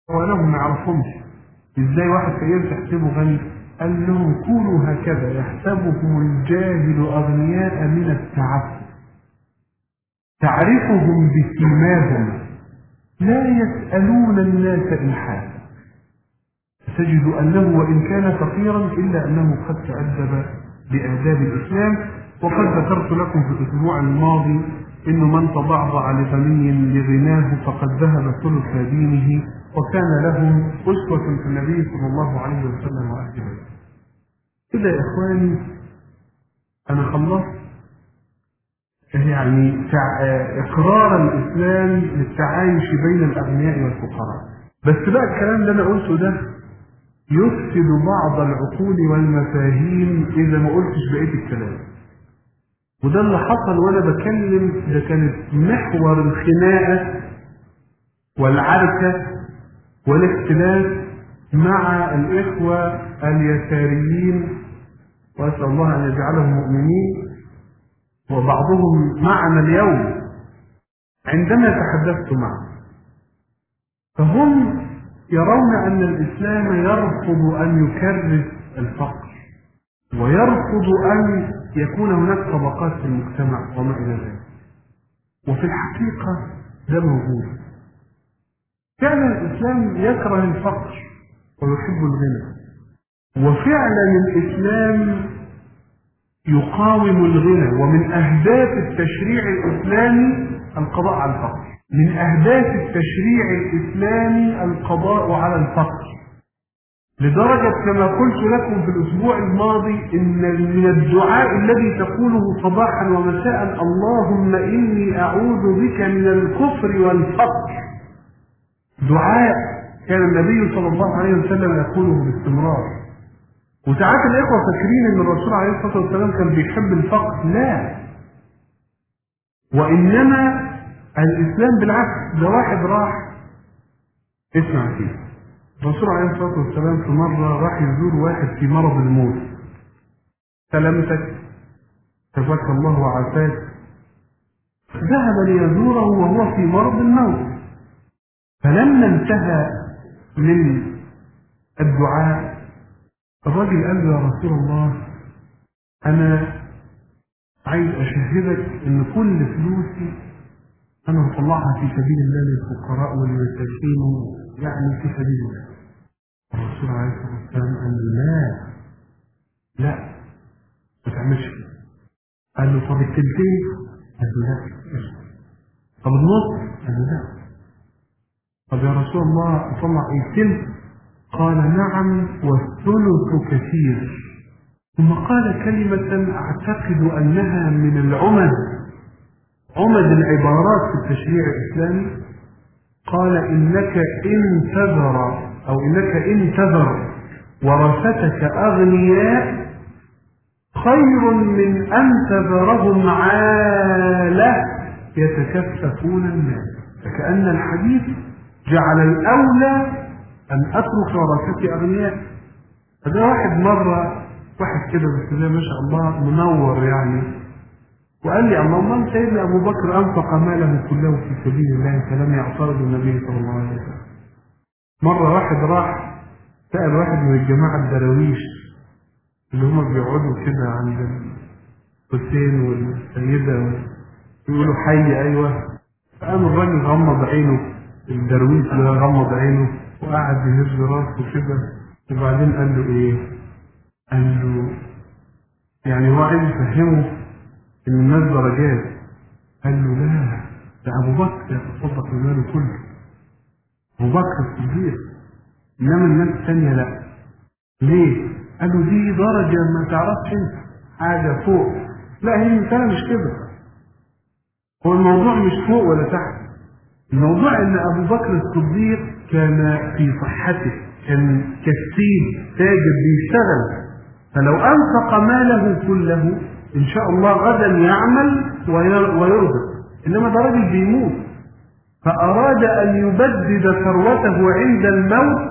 ولهم ما يعرفهمش ازاي واحد فقير تحسبه غني قال لهم كونوا هكذا يحسبهم الجاهل اغنياء من التعفف تعرفهم بسيماهم لا يسألون الناس إلحافا تجد أنه وإن كان فقيرا إلا أنه قد تأدب بآداب الإسلام وقد ذكرت لكم في الأسبوع الماضي إنه من تضعضع لغني لغناه فقد ذهب ثلث دينه وكان لهم أسوة في النبي صلى الله عليه وسلم وأهل بيته. كده يا إخواني أنا خلصت يعني إقرار الإسلام للتعايش بين الأغنياء والفقراء بس بقى الكلام اللي أنا قلته ده يفسد بعض العقول والمفاهيم إذا ما قلتش بقية الكلام وده اللي حصل وأنا بكلم ده كانت محور الخناقة والعركة والاختلاف مع الإخوة اليساريين وأسأل الله أن يجعلهم مؤمنين وبعضهم معنا اليوم عندما تحدثت معه فهم يرون أن الإسلام يرفض أن يكرس الفقر ويرفض أن يكون هناك طبقات في المجتمع وما إلى ذلك وفي الحقيقة ده موجود فعلا الإسلام يكره الفقر ويحب الغنى وفعلا الإسلام يقاوم الغنى ومن أهداف التشريع الإسلامي القضاء على الفقر من أهداف التشريع الإسلامي القضاء على الفقر لدرجة كما قلت لكم في الأسبوع الماضي إن من الدعاء الذي تقوله صباحا ومساء اللهم إني أعوذ بك من الكفر والفقر دعاء كان النبي صلى الله عليه وسلم يقوله باستمرار وساعات الإخوة فاكرين إن الرسول عليه الصلاة والسلام كان بيحب الفقر لا وإنما الإسلام بالعكس ده واحد راح اسمع فيه الرسول عليه الصلاة والسلام في مرة راح يزور واحد في مرض الموت سلامتك شفاك الله وعافاك ذهب ليزوره وهو في مرض الموت فلما انتهى من الدعاء الراجل قال له يا رسول الله أنا عايز أشهدك إن كل فلوسي أنا هطلعها في سبيل الله للفقراء والمساكين يعني في سبيل الله الرسول عليه الصلاة والسلام قال له لا لا ما تعملش كده قال له طب التلتين قال له لا طب النص قال له لا طب يا رسول الله أطلع إيه تلت قال نعم والثلث كثير ثم قال كلمة أعتقد أنها من العمد عمد العبارات في التشريع الإسلامي قال إنك إن تذر أو إنك إن تذر ورثتك أغنياء خير من أن تذرهم عالة يتكففون الناس فكأن الحديث جعل الأولى أن أترك ورثتي أغنياء فده واحد مرة واحد كده بس ده ما شاء الله منور يعني وقال لي اللهم سيدنا أبو بكر أنفق ماله كله في سبيل الله فلم يعترض النبي صلى الله عليه وسلم مرة واحد راح سأل واحد من الجماعة الدراويش اللي هم بيقعدوا كده عند الحسين والسيدة يقولوا حي أيوة فقام الراجل غمض عينه الدرويش ده غمض عينه وقعد يهز راسه كده وبعدين قال له ايه؟ قال له يعني هو عايز يفهمه ان الناس درجات قال له لا ده ابو بكر يتصدق بماله كله ابو بكر الصديق انما الناس الثانيه لا ليه؟ قال له دي درجه ما تعرفش انت حاجه فوق لا هي المساله مش كده هو الموضوع مش فوق ولا تحت الموضوع ان ابو بكر الصديق كان في صحته كان كسيب تاجر بيشتغل فلو انفق ماله كله ان شاء الله غدا يعمل ويرزق انما ده راجل بيموت فاراد ان يبدد ثروته عند الموت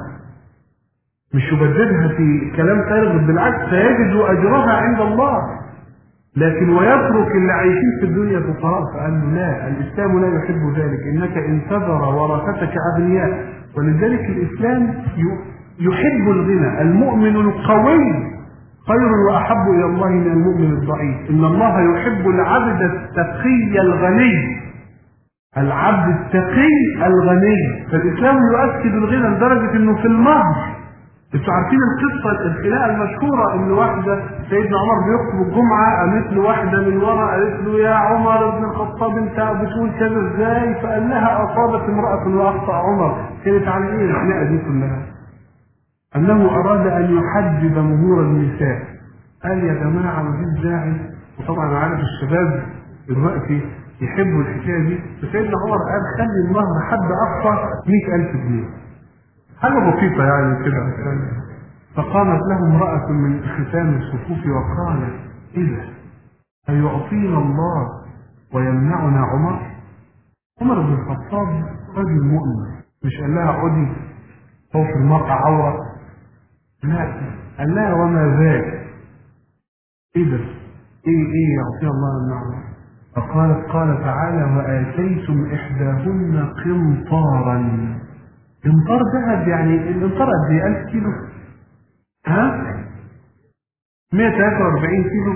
مش يبددها في كلام فارغ بالعكس سيجد اجرها عند الله لكن ويترك اللي عايشين في الدنيا فقراء فقال له لا الاسلام لا يحب ذلك انك ان تذر ورثتك اغنياء ولذلك الإسلام يحب الغنى المؤمن القوي خير وأحب إلى الله من المؤمن الضعيف إن الله يحب العبد التقي الغني العبد التقي الغني فالإسلام يؤكد الغنى لدرجة إنه في المهر انتوا عارفين القصة الخناقة المشهورة إن واحدة سيدنا عمر بيخطب الجمعة قالت له واحدة من ورا قالت له يا عمر بن الخطاب أنت بتقول كذا إزاي؟ فقال لها أصابت امرأة وأخطأ عمر كانت على إيه الخناقة دي كلها؟ أنه أراد أن يحجب مهور النساء قال يا جماعة مفيش داعي وطبعا عارف الشباب دلوقتي يحبوا الحكاية دي فسيدنا عمر قال خلي المهر حد أقصى 100000 جنيه حاجة بسيطة يعني كده فقامت له امرأة من ختام الصفوف وقالت إذا أيعطينا الله ويمنعنا عمر عمر بن الخطاب رجل مؤمن مش قال لها عدي خوف المرأة عورة لا قال لها وما ذاك إذا إيه إيه يعطي الله النعمة فقالت قال تعالى وآتيتم إحداهن قنطارا قنطار ذهب يعني القنطار قد ايه 1000 كيلو ها 143 كيلو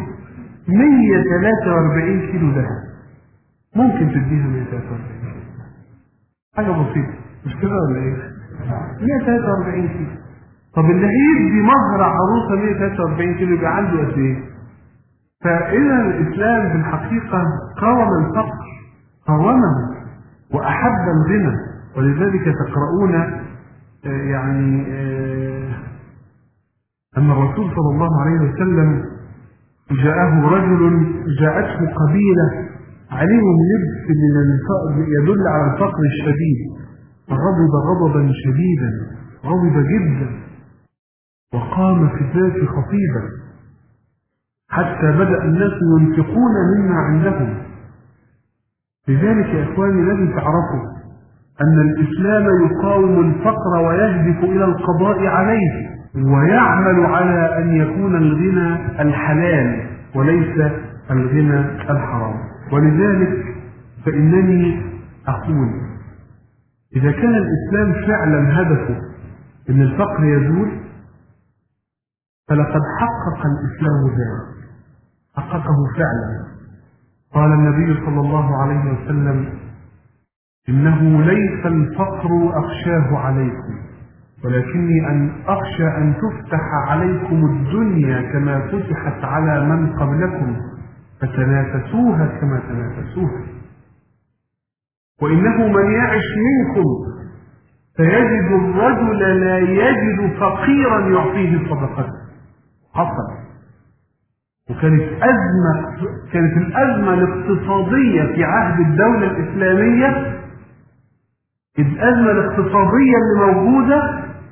143 كيلو ذهب ممكن تديها 143 كيلو حاجة بسيطة مش كده ولا ايه 143 كيلو طب اللي هيدي مهر عروسة 143 كيلو يبقى عنده قد ايه فإذا الإسلام في الحقيقة قاوم الفقر قاومه وأحب الغنى ولذلك تقرؤون يعني أن الرسول صلى الله عليه وسلم جاءه رجل جاءته قبيلة عليهم لبس من الفقر يدل على الفقر الشديد فغضب غضبا شديدا غضب جدا وقام في الذات خطيبا حتى بدأ الناس ينفقون مما عندهم لذلك يا إخواني لازم تعرفوا أن الإسلام يقاوم الفقر ويهدف إلى القضاء عليه ويعمل على أن يكون الغنى الحلال وليس الغنى الحرام ولذلك فإنني أقول إذا كان الإسلام فعلا هدفه أن الفقر يزول فلقد حقق الإسلام ذلك حققه فعلا قال النبي صلى الله عليه وسلم إنه ليس الفقر أخشاه عليكم ولكني أن أخشى أن تفتح عليكم الدنيا كما فتحت على من قبلكم فتنافسوها كما تنافسوها وإنه من يعش منكم فيجد الرجل لا يجد فقيرا يعطيه صدقته حصل وكانت أزمة كانت الأزمة الاقتصادية في عهد الدولة الإسلامية الأزمة الاقتصادية اللي موجودة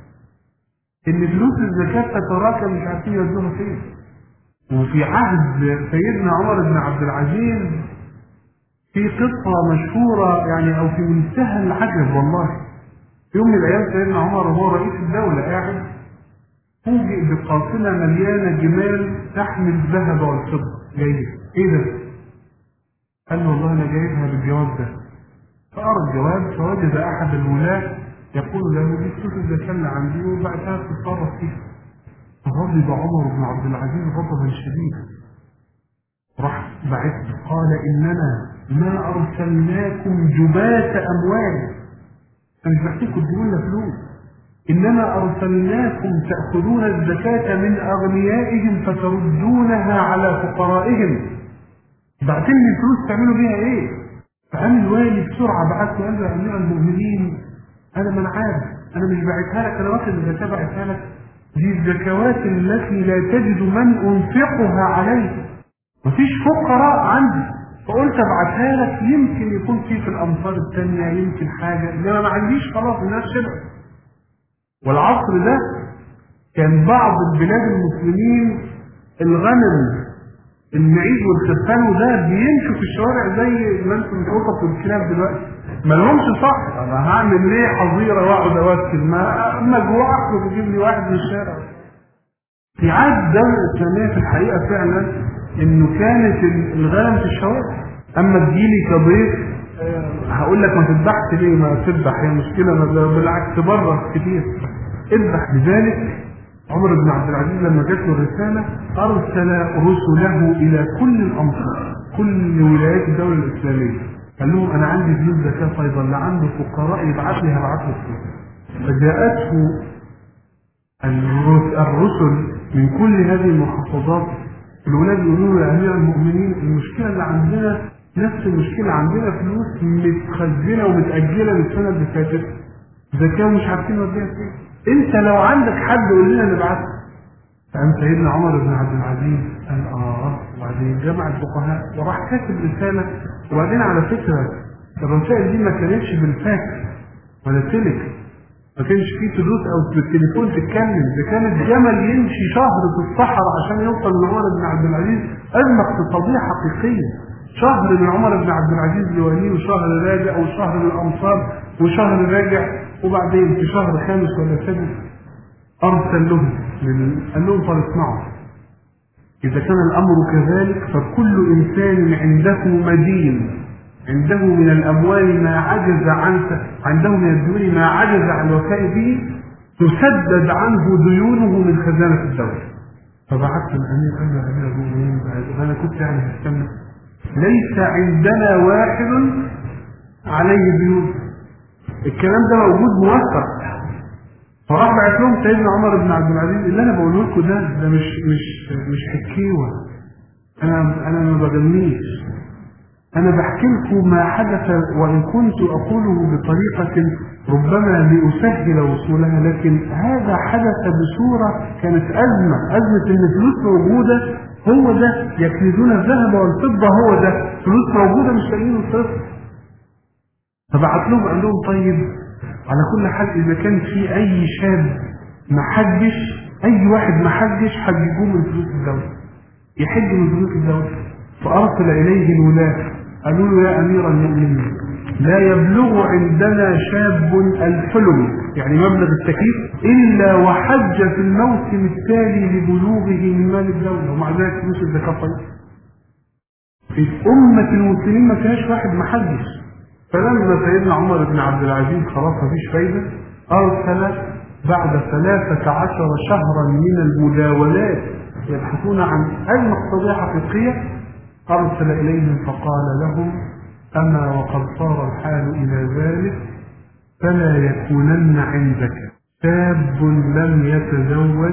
إن فلوس الزكاة تتراكم مش عارفين يودوها فين. وفي عهد سيدنا عمر بن عبد العزيز في قصة مشهورة يعني أو في منتهى العجب والله. في يوم من الأيام سيدنا عمر وهو رئيس الدولة قاعد فوجئ بقافلة مليانة جمال تحمل الذهب والفضة جاية إيه ده؟ قال له والله أنا جايبها بالجواب ده فأرى الجواب فوجد أحد الولاة يقول له دي فلوس الزكاة اللي عندي وبعدها تتصرف فيها فغضب عمر بن عبد العزيز غضبا شديدا راح بعث قال إننا ما أرسلناكم جباة أموال أنا مش محتاجكم تجيبوا لنا فلوس إنما أرسلناكم تأخذون الزكاة من أغنيائهم فتردونها على فقرائهم بعتين الفلوس تعملوا بيها إيه؟ فقام الوالي بسرعة بعت له قال له يا أمير المؤمنين أنا ما أنا عارف أنا مش باعتها لك أنا واخد الزكاة باعتها لك دي الزكوات التي لا تجد من أنفقها عليه مفيش فقراء عندي فقلت ابعتها لك يمكن يكون في في الأمصار الثانية يمكن حاجة إنما ما عنديش خلاص الناس شبع والعصر ده كان بعض البلاد المسلمين الغنم المعيز والخرفان وده بيمشوا في الشوارع زي ما انتم القطط والكلاب دلوقتي ما لهمش صح انا هعمل ليه حظيره واقعد اوكل ما مجوع اخرج اجيب لي واحد من الشارع في عهد الدوله الاسلاميه في الحقيقه فعلا انه كانت الغنم في الشوارع اما تجيلي كضيف هقول لك ما تذبحش ليه ما تذبح هي مشكله ما ده بالعكس بره كتير اذبح لذلك عمر بن عبد العزيز لما جات له الرساله ارسل رسله الى كل الامصار كل ولايات الدوله الاسلاميه قال لهم انا عندي فلوس زكاه فيضا اللي عنده فقراء يبعت لي هبعت له فلوس فجاءته الرس- الرسل من كل هذه المحافظات الولاد يقولوا يا امير المؤمنين المشكله اللي عندنا نفس المشكله عندنا فلوس متخزنه ومتاجله من السنه اللي فاتت زكاه مش عارفين نوديها فين انت لو عندك حد قول لنا نبعته فقام سيدنا عمر بن عبد العزيز قال اه وبعدين جمع الفقهاء وراح كاتب رساله وبعدين على فكره الرسائل دي ما كانتش بالفاكس ولا تلك ما كانش فيه فلوس او بالتليفون تتكلم ده كان الجمل يمشي شهر في الصحراء عشان يوصل لعمر بن عبد العزيز ازمه اقتصاديه حقيقيه شهر من عمر بن عبد العزيز لوليه وشهر راجع وشهر للامصار وشهر راجع وبعدين في شهر خامس ولا سادس ارسل لهم من- قال لهم طب اسمعوا اذا كان الامر كذلك فكل انسان عنده مدين عنده من الاموال ما عجز عن عنده من الديون ما عجز عن الوفاء به تسدد عنه ديونه من خزانه الدوله فبعثت الامير قال له يا امير المؤمنين بعد- انا كنت يعني هستنى ليس عندنا واحد عليه ديون الكلام ده موجود موثق فراح بعت لهم سيدنا عمر بن عبد العزيز اللي انا بقوله لكم ده ده مش مش مش حكيوه انا انا ما بغنيش انا بحكي لكم ما حدث وان كنت اقوله بطريقه ربما لاسهل وصولها لكن هذا حدث بصوره كانت ازمه ازمه ان فلوس موجوده هو ده يكنزون الذهب والفضه هو ده فلوس موجوده مش لاقيين الصفر فبعت لهم قال لهم طيب على كل حال اذا كان في اي شاب ما حجش اي واحد ما حجش حججوه من فلوس الدوله يحج من فلوس الدوله فارسل اليه الولاه قالوا له يا امير المؤمنين لا يبلغ عندنا شاب الحلم يعني مبلغ التكليف الا وحج في الموسم التالي لبلوغه من مال الدوله ومع ذلك فلوس الزكاه طيب في أمة المسلمين ما فيهاش واحد محدش فلما سيدنا عمر بن عبد العزيز خلاص ما فيش فايدة أرسل بعد ثلاثة عشر شهرا من المداولات يبحثون عن أزمة اقتصادية حقيقية أرسل إليهم فقال لهم أما وقد صار الحال إلى ذلك فلا يكونن عندك شاب لم يتزوج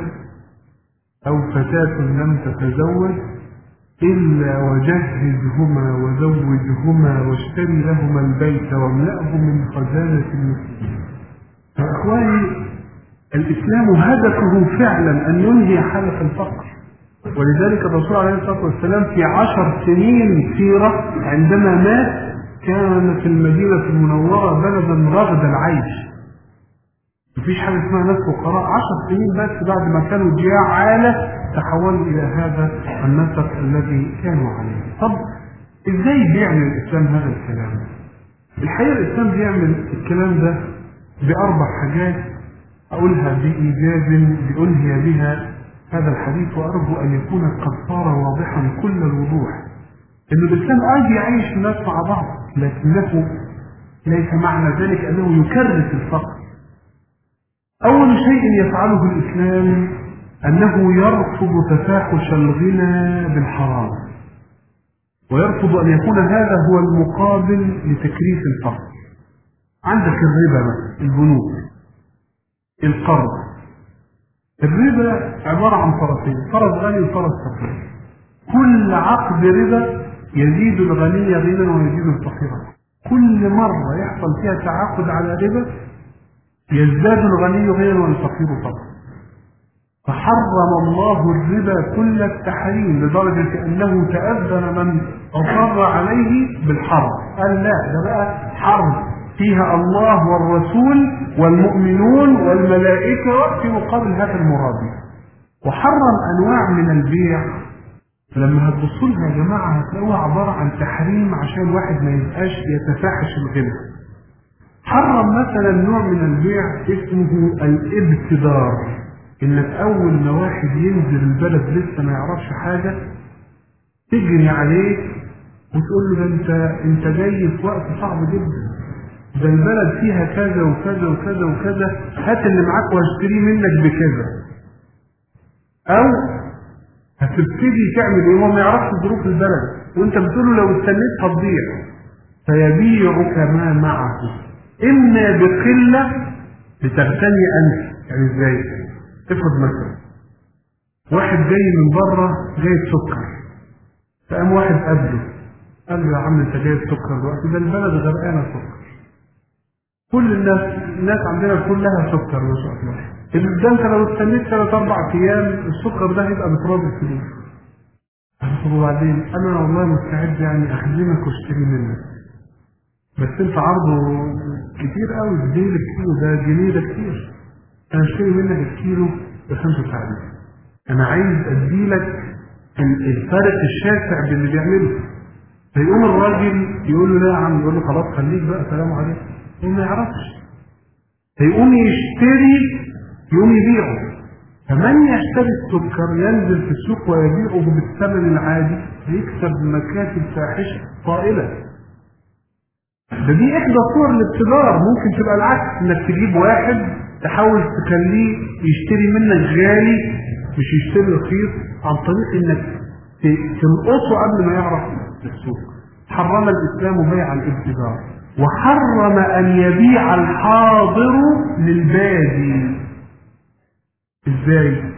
أو فتاة لم تتزوج إلا وجهزهما وزوجهما واشتري لهما البيت واملأه من خزانة المسلمين فإخواني الإسلام هدفه فعلا أن ينهي حالة الفقر ولذلك الرسول عليه الصلاة والسلام في عشر سنين سيرة عندما مات كان في المدينة المنورة بلدا رغد العيش مفيش حاجة اسمها ناس فقراء عشر سنين بس بعد ما كانوا جياع عالة تحولوا إلى هذا النسق الذي كانوا عليه طب إزاي بيعمل الإسلام هذا الكلام الحقيقة الإسلام بيعمل الكلام ده بأربع حاجات أقولها بإيجاز لأنهي بها هذا الحديث وأرجو أن يكون قد صار واضحا كل الوضوح إن الإسلام عايز يعيش الناس مع بعض لكنه ليس معنى ذلك أنه يكرس الفقر أول شيء يفعله الإسلام أنه يرفض تفاحش الغنى بالحرام ويرفض أن يكون هذا هو المقابل لتكريس الفقر عندك الربا مثلا البنوك القرض الربا عبارة عن طرفين طرف غني وطرف فقير كل عقد ربا يزيد الغني غنى ويزيد الفقير كل مرة يحصل فيها تعاقد على ربا يزداد الغني غنى والفقير فقرا فحرم الله الربا كل التحريم لدرجة أنه تأذن من أصر عليه بالحرب قال لا ده بقى حرب فيها الله والرسول والمؤمنون والملائكة في مقابل هذا المراد وحرم أنواع من البيع لما هتبصوا لها يا جماعة هتلاقوها عبارة عن تحريم عشان واحد ما يبقاش يتفاحش الغنى حرم مثلا نوع من البيع اسمه الابتدار انك اول ما واحد ينزل البلد لسه ما يعرفش حاجة تجري عليه وتقول له ده انت انت جاي في وقت صعب جدا ده البلد فيها كذا وكذا وكذا وكذا هات اللي معاك واشتريه منك بكذا او هتبتدي تعمل ايه هو ما يعرفش ظروف البلد وانت بتقول له لو استنيت هتضيع فيبيعك ما معه اما بقله لتغتني انت يعني ازاي افرض مثلا واحد جاي من بره جايب سكر فقام واحد قبله قال له يا عم انت جايب سكر دلوقتي ده البلد غرقانه سكر كل الناس الناس عندنا كلها سكر ما شاء الله ده انت لو استنيت ثلاث اربع ايام السكر ده هيبقى بتراب الفلوس طب وبعدين انا والله مستعد يعني اخدمك واشتري منك بس انت عرضه كتير قوي جنيه الكيلو ده جنيه ده كتير انا اشتري منك الكيلو ب 95 انا عايز اديلك الفرق الشاسع باللي بيعمله فيقوم الراجل يقول له لا يا عم يقول له خلاص خليك بقى سلام عليكم هو ما يعرفش فيقوم يشتري يقوم يبيعه فمن يشتري السكر ينزل في السوق ويبيعه بالثمن العادي يكسب مكاسب فاحشه طائله ده دي احدى صور الابتدار ممكن تبقى العكس انك تجيب واحد تحاول تخليه يشتري منك غالي مش يشتري رخيص عن طريق انك تنقصه قبل ما يعرف السوق حرم الاسلام بيع الابتدار وحرم ان يبيع الحاضر للبادي ازاي